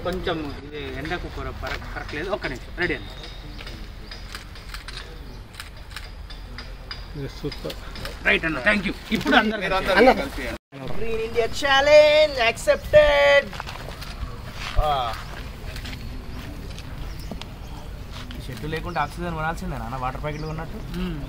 కొంచెం ఇది ఎండకు కూర పర- పరకలేదు ఒక్క నిమిషం రెడీ అండి రైట్ అన్న థ్యాంక్ యూ ఇప్పుడు అందరు green India challenge accepted shed లేకుండా ఆక్సిజన్ కొనాల్సిందే నాన్న వాటర్ ప్యాకెట్లు ఉన్నట్టు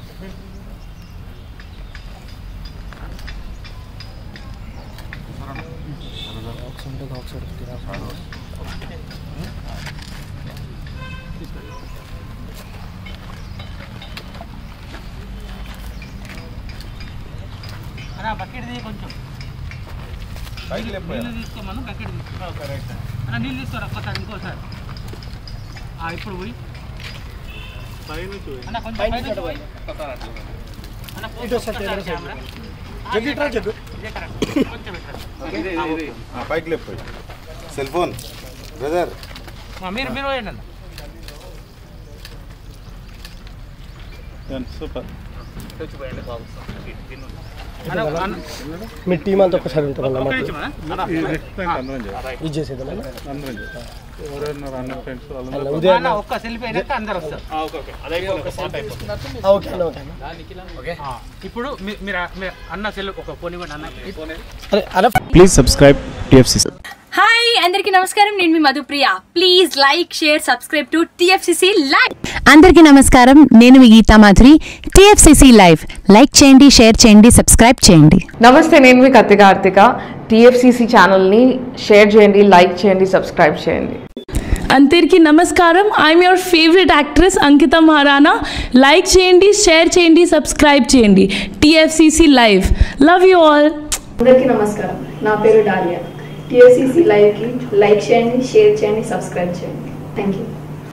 అన్న బకెట్ ది కొంచెం నీళ్ళు తీసుకోమను బకెట్ తీసుకో అన్న నీళ్ళు తీసుకోరా ఒక్కసారి ఇంకోసారి ఆ, ఇప్పుడు పోయి అన్న కొంచెం పైనుంచి పోయి. అన్న, ఒక్కసారి కెమెరా. ఆ, ఇదే correct. ఇదే correct. కొంచెం ఇట్రా. పైకి లేకపోయి సెల్ ఫోన్ బ్రదర్ ఆ, మీరు మీరు పోయండి అన్న సూపర్ అన్న, అన్న, మీ టీం అంతా ఒకసారి ఉంటుంది ఒక్క నిమిషం అన్న. ఇది చేసేది అన్న, ఒక్క సెల్ఫీ అయినాక అందరు వస్తారు ఓకే అన్న ఓకే అన్న ఆ, ఇప్పుడు మీ- మీరు మీరు అన్న సెల్ ఒక ఫోన్ ఇవ్వండి అన్న అరే అరే ప్లీజ్ సబ్స్క్రైబ్ టిఎఫ్సి హాయ్ అందరికీ నమస్కారం నేను మీ Madhupriya please like share subscribe to TFCC live అందరికీ నమస్కారం నేను మీ Geeta Madhuri TFCC live like చేయండి షేర్ చేయండి సబ్స్క్రైబ్ చేయండి నమస్తే నేను మీ కత్తి కార్తిక టీఎఫ్సిసి ఛానల్ని షేర్ చేయండి లైక్ చేయండి సబ్స్క్రైబ్ చేయండి అందరికీ నమస్కారం I'm your favourite actress Ankita Maharana like చేయండి షేర్ చేయండి సబ్స్క్రైబ్ చేయండి TFCC live love you all అందరికీ నమస్కారం నా పేరు డాలియా టిఎస్సిసి లైవ్కి లైక్ చేయండి షేర్ చేయండి సబ్స్క్రైబ్ చేయండి థ్యాంక్ యూ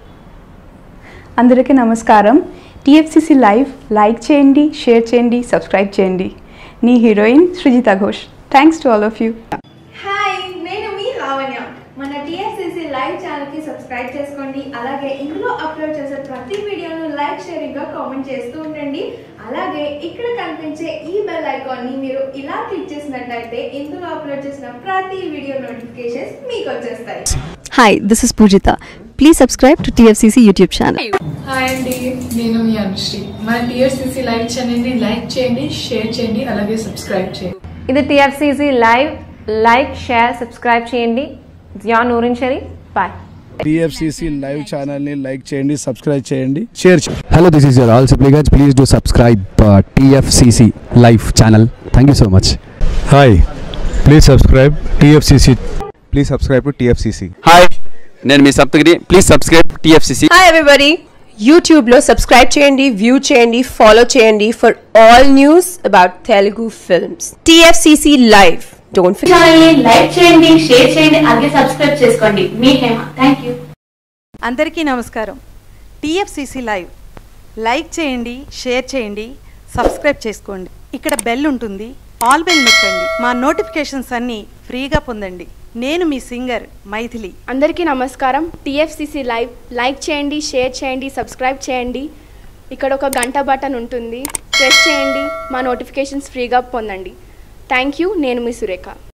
అందరికీ నమస్కారం టీఎఫ్సిసి లైవ్ లైక్ చేయండి షేర్ చేయండి సబ్స్క్రైబ్ చేయండి నీ heroine Srijita Ghosh thanks to all of you hi నేను మీ లావణ్య మన టిఎస్సిసి లైవ్ ఛానల్కి సబ్స్క్రైబ్ చేసుకోండి అలాగే ఇందులో అప్లోడ్ చేసే ప్రతి వీడియోను లైక్ షేరింగ్గా కామెంట్ చేస్తూ ఉండండి అలాగే ఇక్కడ కనిపించే ఈ బెల్ ఐకాన్ని మీరు ఇలా క్లిక్ చేసినట్టయితే ఇందులో అప్లోడ్ చేసిన ప్రతి వీడియో నోటిఫికేషన్స్ మీకు వచ్చేస్తాయి hi this is Poojitha please subscribe to TFCC YouTube channel hi అండి నేను మీ అనుశ్రీ మన టీఎఫ్సిసి లైవ్ ఛానల్ని లైక్ చేయండి షేర్ చేయండి అలాగే సబ్స్క్రైబ్ చేయండి ఇది TFCC live like share subscribe చేయండి Zia Noorin Sharif bye TFCC live channel ని లైక్ చేయండి సబ్స్క్రైబ్ చేయండి షేర్ చేయండి Hello, this is your all supplicants. Please do subscribe uh, TFCC Live channel. Thank you so much. Hi please subscribe TFCC please subscribe to TFCC hi నేను మీ Saptagiri please subscribe TFCC hi everybody యూట్యూబ్లో subscribe చేయండి view చేయండి follow చేయండి for all news about Telugu films TFCC live don't like చేయండి share చేయండి అలాగే subscribe చేసుకోండి మీ హేమ థ్యాంక్ యూ అందరికీ నమస్కారం టీఎఫ్సిసి లైవ్ లైక్ చేయండి షేర్ చేయండి సబ్స్క్రైబ్ చేసుకోండి ఇక్కడ బెల్ ఉంటుంది ఆల్ బెల్ నొక్కండి మా నోటిఫికేషన్స్ అన్నీ ఫ్రీగా పొందండి నేను మీ సింగర్ మైథిలి అందరికీ నమస్కారం టిఎఫ్సిసి లైవ్ లైక్ చేయండి షేర్ చేయండి సబ్స్క్రైబ్ చేయండి ఇక్కడ ఒక గంట బటన్ ఉంటుంది ప్రెస్ చేయండి మా నోటిఫికేషన్స్ ఫ్రీగా పొందండి థ్యాంక్ యూ నేను మీ సురేఖ